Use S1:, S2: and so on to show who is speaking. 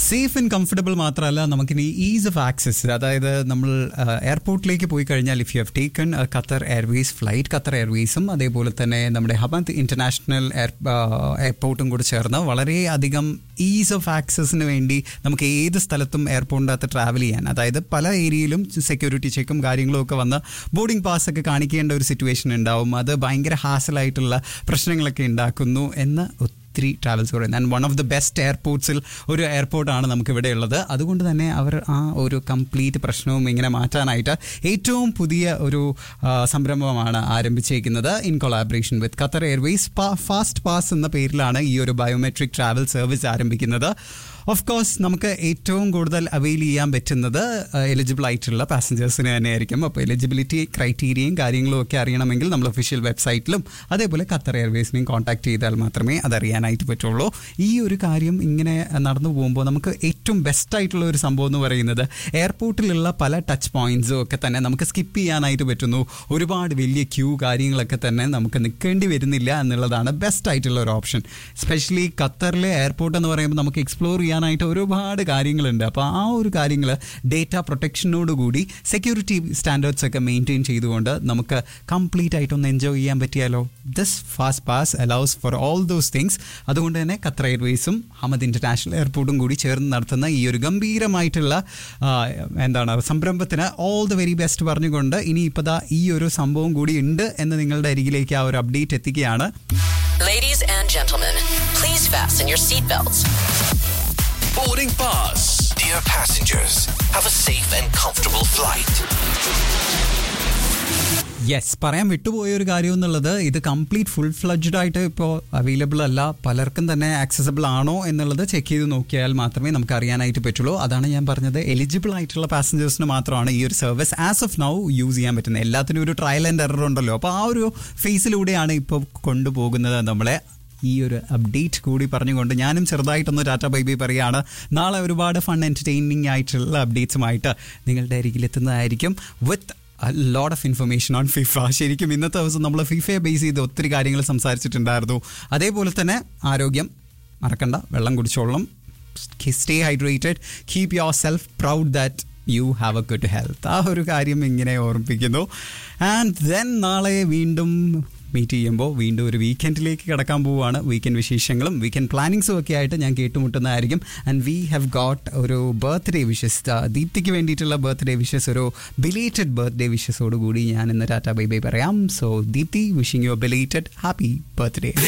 S1: Safe and comfortable മാത്രമല്ല നമുക്കിനി is of access അതായത് നമ്മൾ എയർപോർട്ടിലേക്ക് പോയി കഴിഞ്ഞാൽ if you have taken Qatar airways flight Qatar എയർവേസും അതേപോലെ തന്നെ നമ്മുടെ ഹബന്ത് ഇന്റർനാഷണൽ എയർ എയർപോർട്ടും കൂടി ചേർന്ന് വളരെയധികം ഈസ് ഓഫ് ആക്സസിന് വേണ്ടി നമുക്ക് ഏത് സ്ഥലത്തും എയർപോർട്ടിൻ്റെ അകത്ത് ട്രാവൽ ചെയ്യാൻ അതായത് പല ഏരിയയിലും സെക്യൂരിറ്റി ചെക്കും കാര്യങ്ങളും ഒക്കെ വന്ന് ബോർഡിംഗ് പാസ് ഒക്കെ കാണിക്കേണ്ട ഒരു സിറ്റുവേഷൻ ഉണ്ടാവും അത് ഭയങ്കര ഹാസലായിട്ടുള്ള പ്രശ്നങ്ങളൊക്കെ ഉണ്ടാക്കുന്നു എന്ന് ഒത്തിരി ട്രാവൽസ് പറയുന്നത് and one of the best എയർപോർട്ട്സിൽ ഒരു എയർപോർട്ടാണ് നമുക്ക് ഇവിടെ ഉള്ളത് അതുകൊണ്ട് തന്നെ അവർ ആ ഒരു കംപ്ലീറ്റ് പ്രശ്നവും ഇങ്ങനെ മാറ്റാനായിട്ട് ഏറ്റവും പുതിയ ഒരു ആ, സംരംഭമാണ് ആരംഭിച്ചേക്കുന്നത് in collaboration with Qatar airways fast pass എന്ന പേരിലാണ് ഈ ഒരു ബയോമെട്രിക് ട്രാവൽ സർവീസ് ആരംഭിക്കുന്നത് ഓഫ് കോഴ്സ് നമുക്ക് ഏറ്റവും കൂടുതൽ അവെയിൽ ചെയ്യാൻ പറ്റുന്നത് എലിജിബിൾ ആയിട്ടുള്ള പാസഞ്ചേഴ്സിന് തന്നെയായിരിക്കും അപ്പോൾ എലിജിബിലിറ്റി ക്രൈറ്റീരിയയും കാര്യങ്ങളും ഒക്കെ അറിയണമെങ്കിൽ നമ്മൾ ഒഫീഷ്യൽ വെബ്സൈറ്റിലും അതേപോലെ ഖത്തർ എയർവേസിനെയും കോൺടാക്ട് ചെയ്താൽ മാത്രമേ അതറിയാനായിട്ട് പറ്റുള്ളൂ ഈ ഒരു കാര്യം ഇങ്ങനെ നടന്നു പോകുമ്പോൾ നമുക്ക് ഏറ്റവും ബെസ്റ്റ് ആയിട്ടുള്ള ഒരു സംഭവം എന്ന് പറയുന്നത് എയർപോർട്ടിലുള്ള പല ടച്ച് പോയിന്റ്സും ഒക്കെ തന്നെ നമുക്ക് സ്കിപ്പ് ചെയ്യാനായിട്ട് പറ്റുന്നു ഒരുപാട് വലിയ ക്യൂ കാര്യങ്ങളൊക്കെ തന്നെ നമുക്ക് നിൽക്കേണ്ടി വരുന്നില്ല എന്നുള്ളതാണ് ബെസ്റ്റ് ആയിട്ടുള്ള ഒരു ഓപ്ഷൻ സ്പെഷ്യലി ഖത്തറിലെ എയർപോർട്ട് എന്ന് പറയുമ്പോൾ നമുക്ക് എക്സ്പ്ലോർ ചെയ്യാനായിട്ട് ഒരുപാട് കാര്യങ്ങളുണ്ട് അപ്പോൾ ആ ഒരു കാര്യങ്ങൾ ഡേറ്റ പ്രൊട്ടക്ഷനോടുകൂടി സെക്യൂരിറ്റി സ്റ്റാൻഡേർഡ്സ് ഒക്കെ മെയിൻറ്റെയിൻ ചെയ്തുകൊണ്ട് നമുക്ക് കംപ്ലീറ്റ് ആയിട്ടൊന്ന് എൻജോയ് ചെയ്യാൻ പറ്റിയാലോ this fast pass allows for all those things അതുകൊണ്ട് തന്നെ ഖത്തർ എയർവേസും ഹമദ് ഇന്റർനാഷണൽ എയർപോർട്ടും കൂടി ചേർന്ന് നടത്തുന്ന ഈ ഒരു ഗംഭീരമായിട്ടുള്ള ആ, എന്താണ് സംരംഭത്തിന് ഓൾ ദ വെരി ബെസ്റ്റ് പറഞ്ഞുകൊണ്ട് ഇനി ഇപ്പോൾ ദാ ഈ ഒരു സംഭവം കൂടി ഉണ്ട് എന്ന് നിങ്ങളുടെ അരികിലേക്ക് ആ ഒരു അപ്ഡേറ്റ് എത്തിക്കുകയാണ്
S2: Ladies and gentlemen, please fasten your seatbelts.
S3: Boarding pass. Dear passengers, have a safe and comfortable flight.
S1: Yes പറയാൻ വിട്ടുപോയ ഒരു കാര്യം എന്നുള്ളത് ഇത് കംപ്ലീറ്റ് ഫുൾ ഫ്ലഡ്ജഡ് ആയിട്ട് ഇപ്പോൾ അവൈലബിൾ അല്ല പലർക്കും തന്നെ ആക്സസബിൾ ആണോ എന്നുള്ളത് ചെക്ക് ചെയ്ത് നോക്കിയാൽ മാത്രമേ നമുക്ക് അറിയാനായിട്ട് പറ്റുള്ളൂ അതാണ് ഞാൻ പറഞ്ഞത് എലിജിബിൾ ആയിട്ടുള്ള പാസഞ്ചേഴ്സിന് മാത്രമാണ് ഈ ഒരു service as of now use ചെയ്യാൻ പറ്റുന്നത് എല്ലാത്തിനും ഒരു ട്രയൽ ആൻഡ് എറർ ഉണ്ടല്ലോ അപ്പോൾ ആ ഒരു ഫേസിലൂടെയാണ് ഇപ്പോൾ കൊണ്ടുപോകുന്നത് നമ്മളെ ഈ ഒരു അപ്ഡേറ്റ് കൂടി പറഞ്ഞുകൊണ്ട് ഞാനും ചെറുതായിട്ടൊന്ന് ടാറ്റ ബൈ ബൈ പറയുകയാണ് നാളെ ഒരുപാട് ഫൺ എൻ്റർടൈനിങ് ആയിട്ടുള്ള അപ്ഡേറ്റ്സുമായിട്ട് നിങ്ങളുടെ അരികിലെത്തുന്നതായിരിക്കും with load of information on FIFA ശരിക്കും ഇന്നത്തെ ദിവസം നമ്മൾ ഫിഫയെ ബേസ് ചെയ്ത് ഒത്തിരി കാര്യങ്ങൾ സംസാരിച്ചിട്ടുണ്ടായിരുന്നു അതേപോലെ തന്നെ ആരോഗ്യം മറക്കണ്ട വെള്ളം കുടിച്ചോളണം stay hydrated keep yourself proud that you have a good health ആ ഒരു കാര്യം ഇങ്ങനെ ഓർമ്മിപ്പിക്കുന്നു ആൻഡ് ദെൻ നാളെ വീണ്ടും മീറ്റ് ചെയ്യുമ്പോൾ വീണ്ടും ഒരു വീക്കെൻഡിലേക്ക് കിടക്കാൻ പോവുകയാണ് വീക്കെൻഡ് വിശേഷങ്ങളും വീക്കെൻഡ് പ്ലാനിങ്സും ഒക്കെ ആയിട്ട് ഞാൻ കേട്ടുമുട്ടുന്നതായിരിക്കും ആൻഡ് വി ഹാവ് ഗോട്ട് ഒരു ബർത്ത്ഡേ വിഷസ് ദീപ്തിക്ക് വേണ്ടിയിട്ടുള്ള ബർത്ത്ഡേ വിഷസ് ഒരു ബിലേറ്റഡ് ബർത്ത്ഡേ വിഷസോട് കൂടി ഞാൻ ഇന്ന് ടാറ്റ ബൈ ബൈ പറയാം so Deepthi wishing you belated happy birthday